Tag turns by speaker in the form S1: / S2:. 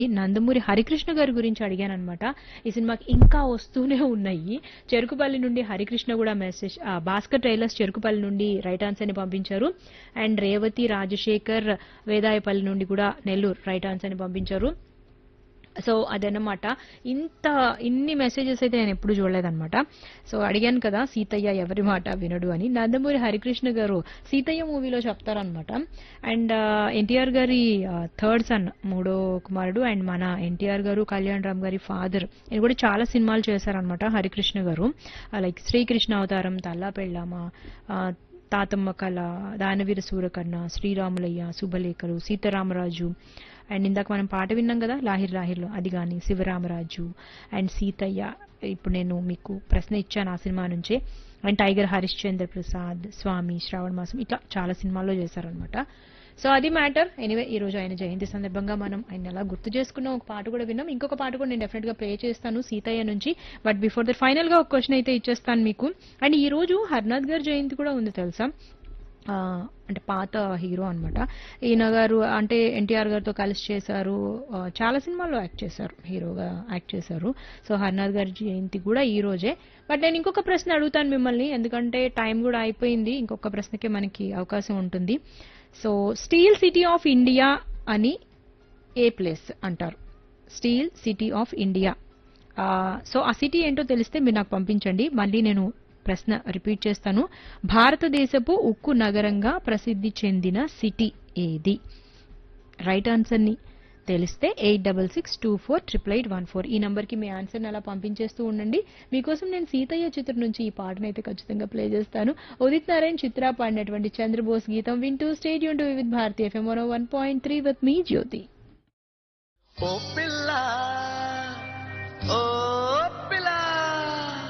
S1: ఈ నందమూరి హరికృష్ణ గారి గురించి అడిగాను అనమాట ఈ సినిమాకి ఇంకా వస్తూనే ఉన్నాయి చెరుకుపల్లి నుండి హరికృష్ణ కూడా మెసేజ్ ఆ, భాస్కర్ ట్రైలర్స్ చెరుకుపల్లి నుండి రైట్ ఆన్సర్ ని పంపించారు అండ్ రేవతి రాజశేఖర్ వేదాయపల్లి నుండి కూడా నెల్లూరు రైట్ ఆన్సర్ ని పంపించారు సో అదన్నమాట ఇంత ఇన్ని మెసేజెస్ అయితే నేను ఎప్పుడు చూడలేదన్నమాట సో అడిగాను కదా సీతయ్య ఎవరి మాట వినడు అని నందమూరి హరికృష్ణ గారు సీతయ్య మూవీలో చెప్తారనమాట అండ్ ఎన్టీఆర్ గారి థర్డ్ సన్ మూడో కుమారుడు అండ్ మన ఎన్టీఆర్ గారు కళ్యాణ్ రామ్ గారి ఫాదర్ ఇది కూడా చాలా సినిమాలు చేశారనమాట హరికృష్ణ గారు లైక్ శ్రీకృష్ణ అవతారం తల్లా పెళ్ళామ ఆ, తాతమ్మ కళ దానవీర సూరకర్ణ శ్రీరాములయ్య శుభలేఖలు సీతారామరాజు అండ్ ఇందాక మనం పాట విన్నాం కదా లాహిర్ లాహిర్లో అది కానీ శివరామరాజు అండ్ సీతయ్య ఇప్పుడు నేను మీకు ప్రశ్న ఇచ్చాను ఆ సినిమా నుంచే అండ్ టైగర్ హరిశ్చంద్ర ప్రసాద్ స్వామి శ్రావణ మాసం ఇట్లా చాలా సినిమాల్లో చేశారనమాట సో అది మ్యాటర్ ఎనీవే ఈ రోజు ఆయన జయంతి సందర్భంగా మనం ఆయన ఎలా గుర్తు చేసుకున్నాం ఒక పాట కూడా విన్నాం ఇంకొక పాట కూడా నేను డెఫినెట్ గా ప్లే చేస్తాను సీతయ్య నుంచి బట్ బిఫోర్ దట్ ఫైనల్ గా ఒక క్వశ్చన్ అయితే ఇచ్చేస్తాను మీకు అండ్ ఈ రోజు హర్నాథ్ గారి జయంతి కూడా ఉంది తెలుసా ఆ, అంటే పాత హీరో అన్నమాట ఈయన గారు అంటే ఎన్టీఆర్ గారితో కలిసి చేశారు ఆ, చాలా సినిమాల్లో యాక్ట్ చేశారు హీరోగా యాక్ట్ చేశారు సో హర్నాథ్ గారి జయంతి కూడా ఈ రోజే బట్ నేను ఇంకొక ప్రశ్న అడుగుతాను మిమ్మల్ని ఎందుకంటే టైం కూడా అయిపోయింది ఇంకొక ప్రశ్నకే మనకి అవకాశం ఉంటుంది so steel city of India అని ఏ ప్లేస్ అంటారు స్టీల్ సిటీ ఆఫ్ ఇండియా ఆ, సో ఆ సిటీ ఏంటో తెలిస్తే మీరు నాకు పంపించండి మళ్ళీ నేను ప్రశ్న రిపీట్ చేస్తాను భారతదేశపు ఉక్కు నగరంగా ప్రసిద్ధి చెందిన సిటీ ఏది రైట్ ఆన్సర్ ని తెలిస్తే eight double six two four triple eight one four ఈ నంబర్కి మీ ఆన్సర్ని అలా పంపించేస్తూ ఉండండి మీకోసం నేను సీతయ్య చిత్రం నుంచి ఈ పాటను అయితే ఖచ్చితంగా ప్లే చేస్తాను ఉదిత్ నారాయణ్ చిత్ర పాడినటువంటి చంద్రబోస్ గీతం వింటూ stay tuned to with Bharatiya FM one point three with me Jyothi
S2: ఓ పిల్ల